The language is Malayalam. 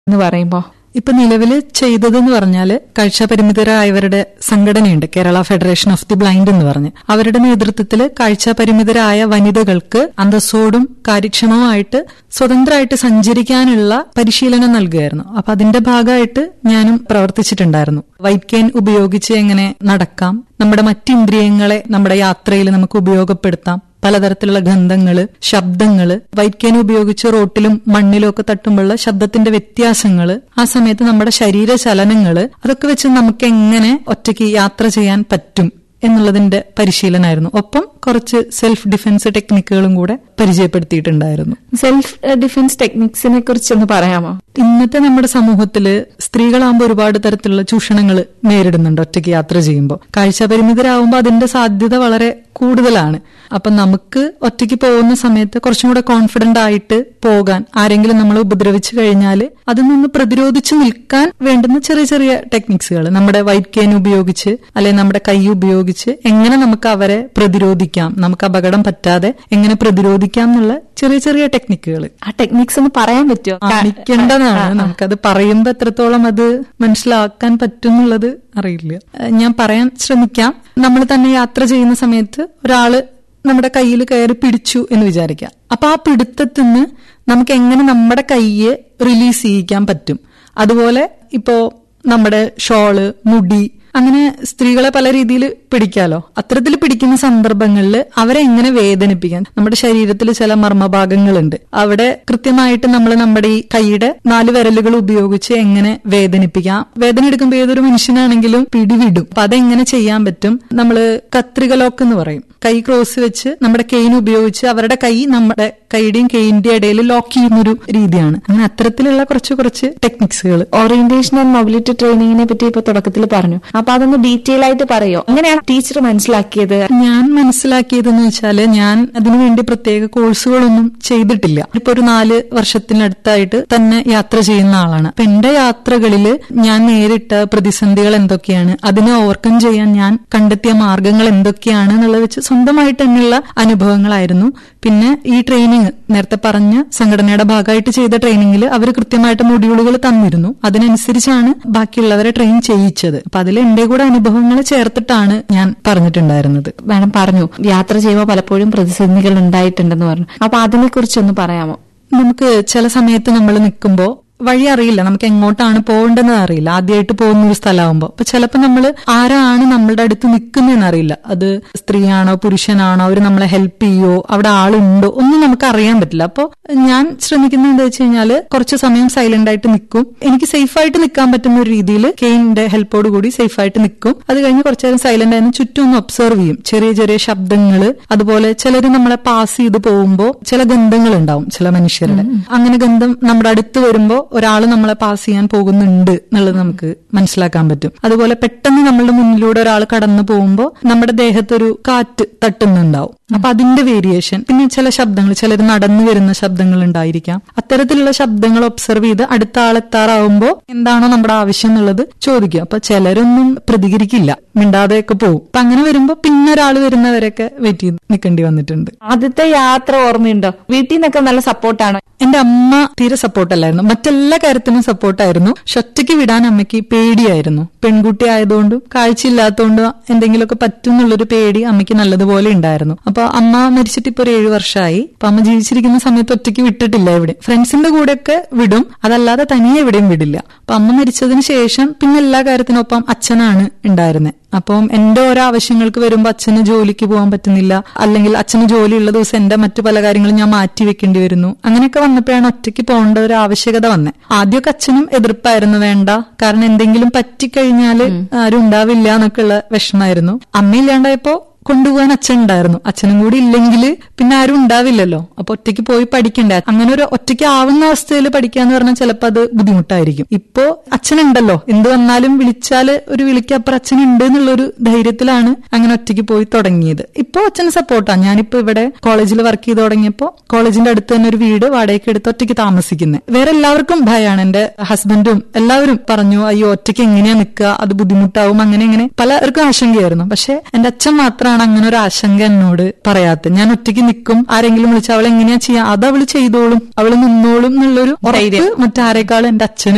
എന്ന് പറയുമ്പോ ഇപ്പൊ നിലവിൽ ചെയ്തതെന്ന് പറഞ്ഞാല് കാഴ്ചപരിമിതരായവരുടെ സംഘടനയുണ്ട് Kerala federation of the blind എന്ന് പറഞ്ഞ് അവരുടെ നേതൃത്വത്തിൽ കാഴ്ചപരിമിതരായ വനിതകൾക്ക് അന്തസ്സോടും കാര്യക്ഷമമായിട്ട് സ്വതന്ത്രമായിട്ട് സഞ്ചരിക്കാനുള്ള പരിശീലനം നൽകുമായിരുന്നു അപ്പൊ അതിന്റെ ഭാഗമായിട്ട് ഞാനും പ്രവർത്തിച്ചിട്ടുണ്ടായിരുന്നു വൈറ്റ് കെയിൻ ഉപയോഗിച്ച് എങ്ങനെ നടക്കാം നമ്മുടെ മറ്റിന്ദ്രിയങ്ങളെ നമ്മുടെ യാത്രയിൽ നമുക്ക് ഉപയോഗപ്പെടുത്താം പലതരത്തിലുള്ള ഗന്ധങ്ങള് ശബ്ദങ്ങള് വൈറ്റ്കേന ഉപയോഗിച്ച് റോട്ടിലും മണ്ണിലും ഒക്കെ തട്ടുമ്പോഴുള്ള ശബ്ദത്തിന്റെ വ്യത്യാസങ്ങള് ആ സമയത്ത് നമ്മുടെ ശരീര ചലനങ്ങള് അതൊക്കെ വെച്ച് നമുക്ക് എങ്ങനെ ഒറ്റയ്ക്ക് യാത്ര ചെയ്യാൻ പറ്റും എന്നുള്ളതിന്റെ പരിശീലനമായിരുന്നു ഒപ്പം കുറച്ച് സെൽഫ് ഡിഫൻസ് ടെക്നിക്കുകളും കൂടെ പരിചയപ്പെടുത്തിയിട്ടുണ്ടായിരുന്നു സെൽഫ് ഡിഫൻസ് ടെക്നിക്സിനെ കുറിച്ചൊന്ന് പറയാമോ ഇന്നത്തെ നമ്മുടെ സമൂഹത്തില് സ്ത്രീകളാകുമ്പോൾ ഒരുപാട് തരത്തിലുള്ള ചൂഷണങ്ങൾ നേരിടുന്നുണ്ട് ഒറ്റയ്ക്ക് യാത്ര ചെയ്യുമ്പോൾ കാഴ്ചപരിമിതരാകുമ്പോൾ അതിന്റെ സാധ്യത വളരെ കൂടുതലാണ് അപ്പൊ നമുക്ക് ഒറ്റയ്ക്ക് പോകുന്ന സമയത്ത് കുറച്ചും കൂടെ കോൺഫിഡന്റ് ആയിട്ട് പോകാൻ ആരെങ്കിലും നമ്മളെ ഉപദ്രവിച്ചു കഴിഞ്ഞാൽ അതിൽ നിന്ന് പ്രതിരോധിച്ചു നിൽക്കാൻ വേണ്ടുന്ന ചെറിയ ചെറിയ ടെക്നിക്സുകൾ നമ്മുടെ വൈറ്റ് കെയിൻ ഉപയോഗിച്ച് അല്ലെങ്കിൽ നമ്മുടെ കൈ ഉപയോഗിച്ച് എങ്ങനെ നമുക്ക് അവരെ പ്രതിരോധിക്കാം നമുക്ക് അപകടം പറ്റാതെ എങ്ങനെ പ്രതിരോധിക്കാം എന്നുള്ള ചെറിയ ചെറിയ ടെക്നിക്കുകൾ ആ ടെക്നിക്സ് ഒന്ന് പറയാൻ പറ്റുമോ കാണിക്കേണ്ടതാണ് നമുക്കത് പറയുമ്പോ എത്രത്തോളം അത് മനസ്സിലാക്കാൻ പറ്റും എന്നുള്ളത് അറിയില്ല ഏഹ് ഞാൻ പറയാൻ ശ്രമിക്കാം നമ്മൾ തന്നെ യാത്ര ചെയ്യുന്ന സമയത്ത് ഒരാള് നമ്മുടെ കയ്യിൽ കയറി പിടിച്ചു എന്ന് വിചാരിക്കാം അപ്പൊ ആ പിടുത്തത്തിൽ നിന്ന് നമുക്ക് എങ്ങനെ നമ്മുടെ കൈയെ റിലീസ് ചെയ്യിക്കാൻ പറ്റും അതുപോലെ ഇപ്പോ നമ്മുടെ ഷോള് മുടി അങ്ങനെ സ്ത്രീകളെ പല രീതിയിൽ പിടിക്കാലോ അത്തരത്തിൽ പിടിക്കുന്ന സന്ദർഭങ്ങളിൽ അവരെ എങ്ങനെ വേദനിപ്പിക്കാൻ നമ്മുടെ ശരീരത്തിൽ ചില മർമ്മഭാഗങ്ങളുണ്ട് അവിടെ കൃത്യമായിട്ട് നമ്മൾ നമ്മുടെ ഈ കൈയുടെ നാല് വിരലുകൾ ഉപയോഗിച്ച് എങ്ങനെ വേദനിപ്പിക്കാം വേദന എടുക്കുമ്പോൾ ഏതൊരു മനുഷ്യനാണെങ്കിലും പിടിവിടും അപ്പൊ അതെങ്ങനെ ചെയ്യാൻ പറ്റും നമ്മള് കത്രിക ലോക്ക് എന്ന് പറയും കൈ ക്രോസ് വെച്ച് നമ്മുടെ കെയിൻ ഉപയോഗിച്ച് അവരുടെ കൈ നമ്മുടെ കൈയുടെയും കെയിന്റെ ഇടയിൽ ലോക്ക് ചെയ്യുന്നൊരു രീതിയാണ് അങ്ങനെ അത്തരത്തിലുള്ള കുറച്ച് കുറച്ച് ടെക്നിക്സുകൾ ഓറിയന്റേഷൻ ആൻഡ് മൊബിലിറ്റി ട്രെയിനിങ്ങിനെ പറ്റി ഇപ്പൊ തുടക്കത്തിൽ പറഞ്ഞു അപ്പൊ അതൊന്ന് ഡീറ്റെയിൽ ആയിട്ട് പറയോ എങ്ങനെയാണ് ടീച്ചർ മനസ്സിലാക്കിയത് ഞാൻ മനസ്സിലാക്കിയതെന്ന് വെച്ചാല് ഞാൻ അതിനുവേണ്ടി പ്രത്യേക കോഴ്സുകളൊന്നും ചെയ്തിട്ടില്ല ഇപ്പൊ ഒരു നാല് വർഷത്തിനടുത്തായിട്ട് തന്നെ യാത്ര ചെയ്യുന്ന ആളാണ് അപ്പൊ എന്റെ യാത്രകളില് ഞാൻ നേരിട്ട പ്രതിസന്ധികൾ എന്തൊക്കെയാണ് അതിനെ ഓവർകം ചെയ്യാൻ ഞാൻ കണ്ടെത്തിയ മാർഗങ്ങൾ എന്തൊക്കെയാണ് എന്നുള്ളത് വെച്ച് സ്വന്തമായിട്ട് തന്നെയുള്ള അനുഭവങ്ങളായിരുന്നു പിന്നെ ഈ ട്രെയിനിങ് നേരത്തെ പറഞ്ഞ സംഘടനയുടെ ഭാഗമായിട്ട് ചെയ്ത ട്രെയിനിങ്ങിൽ അവർ കൃത്യമായിട്ട് മൊഡ്യൂളുകൾ തന്നിരുന്നു അതിനനുസരിച്ചാണ് ബാക്കിയുള്ളവരെ ട്രെയിൻ ചെയ്യിച്ചത് അപ്പൊ അതിൽ എന്റെ കൂടെ അനുഭവങ്ങൾ ചേർത്തിട്ടാണ് ഞാൻ പറഞ്ഞിട്ടുണ്ടായിരുന്നത് മാഡം പറഞ്ഞു യാത്ര ചെയ്യുമ്പോൾ പലപ്പോഴും പ്രതിസന്ധികൾ ഉണ്ടായിട്ടുണ്ടെന്ന് പറഞ്ഞു അപ്പൊ അതിനെ കുറിച്ചൊന്ന് പറയാമോ നമുക്ക് ചില സമയത്ത് നമ്മൾ നിൽക്കുമ്പോ വഴി അറിയില്ല നമുക്ക് എങ്ങോട്ടാണ് പോകേണ്ടതെന്ന് അറിയില്ല ആദ്യമായിട്ട് പോകുന്ന ഒരു സ്ഥലമാകുമ്പോൾ അപ്പൊ ചിലപ്പോൾ നമ്മൾ ആരാണ് നമ്മളുടെ അടുത്ത് നിൽക്കുന്നതെന്ന് അറിയില്ല അത് സ്ത്രീയാണോ പുരുഷനാണോ അവർ നമ്മളെ ഹെൽപ്പ് ചെയ്യോ അവിടെ ആളുണ്ടോ ഒന്നും നമുക്ക് അറിയാൻ പറ്റില്ല അപ്പോൾ ഞാൻ ശ്രമിക്കുന്നത് എന്താ വെച്ച് കഴിഞ്ഞാൽ കുറച്ച് സമയം സൈലന്റ് ആയിട്ട് നിൽക്കും എനിക്ക് സേഫ് ആയിട്ട് നിൽക്കാൻ പറ്റുന്ന ഒരു രീതിയിൽ കെയിന്റെ ഹെൽപ്പോട് കൂടി സേഫ് ആയിട്ട് നിൽക്കും അത് കഴിഞ്ഞ് കുറച്ചു നേരം സൈലന്റ് ആയിരുന്നു ചുറ്റും ഒന്ന് ഒബ്സർവ് ചെയ്യും ചെറിയ ചെറിയ ശബ്ദങ്ങൾ അതുപോലെ ചിലർ നമ്മളെ പാസ് ചെയ്ത് പോകുമ്പോൾ ചില ഗന്ധങ്ങൾ ഉണ്ടാവും ചില മനുഷ്യരുടെ അങ്ങനെ ഗന്ധം നമ്മുടെ അടുത്ത് വരുമ്പോൾ ഒരാൾ നമ്മളെ പാസ് ചെയ്യാൻ പോകുന്നുണ്ട് എന്നുള്ളത് നമുക്ക് മനസ്സിലാക്കാൻ പറ്റും അതുപോലെ പെട്ടെന്ന് നമ്മളുടെ മുന്നിലൂടെ ഒരാൾ കടന്നു പോകുമ്പോൾ നമ്മുടെ ദേഹത്തൊരു കാറ്റ് തട്ടുന്നുണ്ടാവും അപ്പൊ അതിന്റെ വേരിയേഷൻ പിന്നെ ചില ശബ്ദങ്ങൾ ചിലർ നടന്നു വരുന്ന ശബ്ദങ്ങൾ ഉണ്ടായിരിക്കാം അത്തരത്തിലുള്ള ശബ്ദങ്ങൾ ഒബ്സർവ് ചെയ്ത് അടുത്ത ആളെത്താറാവുമ്പോൾ എന്താണോ നമ്മുടെ ആവശ്യം എന്നുള്ളത് ചോദിക്കും അപ്പൊ ചിലരൊന്നും പ്രതികരിക്കില്ല മിണ്ടാതെയൊക്കെ പോകും അപ്പൊ അങ്ങനെ വരുമ്പോ പിന്നെ ഒരാൾ വരുന്നവരൊക്കെ വെയിറ്റ് ചെയ്ത് നിൽക്കേണ്ടി വന്നിട്ടുണ്ട് ആദ്യത്തെ യാത്ര ഓർമ്മയുണ്ടോ വീട്ടിൽ നിന്നൊക്കെ നല്ല സപ്പോർട്ടാണ് എന്റെ അമ്മ തീരെ സപ്പോർട്ടല്ലായിരുന്നു മറ്റെല്ലാ കാര്യത്തിനും സപ്പോർട്ടായിരുന്നു പക്ഷെ ഒറ്റയ്ക്ക് വിടാൻ അമ്മയ്ക്ക് പേടിയായിരുന്നു പെൺകുട്ടി ആയതുകൊണ്ടും കാഴ്ചയില്ലാത്തതുകൊണ്ടും എന്തെങ്കിലുമൊക്കെ പറ്റും എന്നുള്ളൊരു പേടി അമ്മയ്ക്ക് നല്ലതുപോലെ ഉണ്ടായിരുന്നു അപ്പൊ അമ്മ മരിച്ചിട്ട് ഇപ്പൊ ഒരു ഏഴു വർഷമായി അപ്പൊ അമ്മ ജീവിച്ചിരിക്കുന്ന സമയത്ത് ഒറ്റയ്ക്ക് വിട്ടിട്ടില്ല എവിടെ ഫ്രണ്ട്സിന്റെ കൂടെയൊക്കെ വിടും അതല്ലാതെ തനിയെ എവിടെയും വിടില്ല അപ്പൊ അമ്മ മരിച്ചതിന് ശേഷം പിന്നെ എല്ലാ കാര്യത്തിനൊപ്പം അച്ഛനാണ് ഉണ്ടായിരുന്നത് അപ്പം എന്റെ ഓരോ ആവശ്യങ്ങൾക്ക് വരുമ്പോൾ അച്ഛന് ജോലിക്ക് പോകാൻ പറ്റുന്നില്ല അല്ലെങ്കിൽ അച്ഛന് ജോലിയുള്ള ദിവസം എന്റെ മറ്റു പല കാര്യങ്ങളും ഞാൻ മാറ്റി വെക്കേണ്ടി വരുന്നു അങ്ങനെയൊക്കെ വന്നപ്പോഴാണ് ഒറ്റയ്ക്ക് പോകേണ്ട ഒരു ആവശ്യകത വന്നത് ആദ്യമൊക്കെ അച്ഛനും എതിർപ്പായിരുന്നു വേണ്ട കാരണം എന്തെങ്കിലും പറ്റിക്കഴിഞ്ഞാല് ആരും ഉണ്ടാവില്ല എന്നൊക്കെയുള്ള വിഷമായിരുന്നു അമ്മയില്ലാണ്ടായപ്പോ കൊണ്ടുപോകാൻ അച്ഛൻ ഉണ്ടായിരുന്നു അച്ഛനും കൂടി ഇല്ലെങ്കിൽ പിന്നെ ആരും ഉണ്ടാവില്ലല്ലോ അപ്പൊ ഒറ്റയ്ക്ക് പോയി പഠിക്കണ്ടേ അങ്ങനെ ഒരു ഒറ്റയ്ക്ക് ആവുന്ന അവസ്ഥയിൽ പഠിക്കാന്ന് പറഞ്ഞാൽ ചിലപ്പോൾ അത് ബുദ്ധിമുട്ടായിരിക്കും ഇപ്പോ അച്ഛനുണ്ടല്ലോ എന്ത് വന്നാലും വിളിച്ചാല് ഒരു വിളിക്കപ്പുറം അച്ഛനുണ്ട് എന്നുള്ളൊരു ധൈര്യത്തിലാണ് അങ്ങനെ ഒറ്റയ്ക്ക് പോയി തുടങ്ങിയത് ഇപ്പോ അച്ഛന് സപ്പോർട്ടാണ് ഞാനിപ്പോ ഇവിടെ കോളേജിൽ വർക്ക് ചെയ്ത് തുടങ്ങിയപ്പോ കോളേജിന്റെ അടുത്ത് തന്നെ ഒരു വീട് വാടകയ്ക്ക് എടുത്ത് ഒറ്റയ്ക്ക് താമസിക്കുന്നത് വേറെ എല്ലാവർക്കും ഭയമാണ് എന്റെ ഹസ്ബൻഡും എല്ലാവരും പറഞ്ഞു അയ്യോ ഒറ്റയ്ക്ക് എങ്ങനെയാ നിൽക്കുക അത് ബുദ്ധിമുട്ടാവും അങ്ങനെ ഇങ്ങനെ പലർക്കും ആശങ്കയായിരുന്നു പക്ഷെ എന്റെ അച്ഛൻ മാത്രമാണ് അങ്ങനെ ഒരു ആശങ്ക എന്നോട് പറയാത്തത് ഞാൻ ഒറ്റയ്ക്ക് നിൽക്കും ആരെങ്കിലും വിളിച്ചാൽ അവൾ എങ്ങനെയാ ചെയ്യാ അത് അവള് ചെയ്തോളും അവള് നിന്നോളും എന്നുള്ളൊരു ഉറപ്പ് മറ്റാരേക്കാളും എന്റെ അച്ഛന്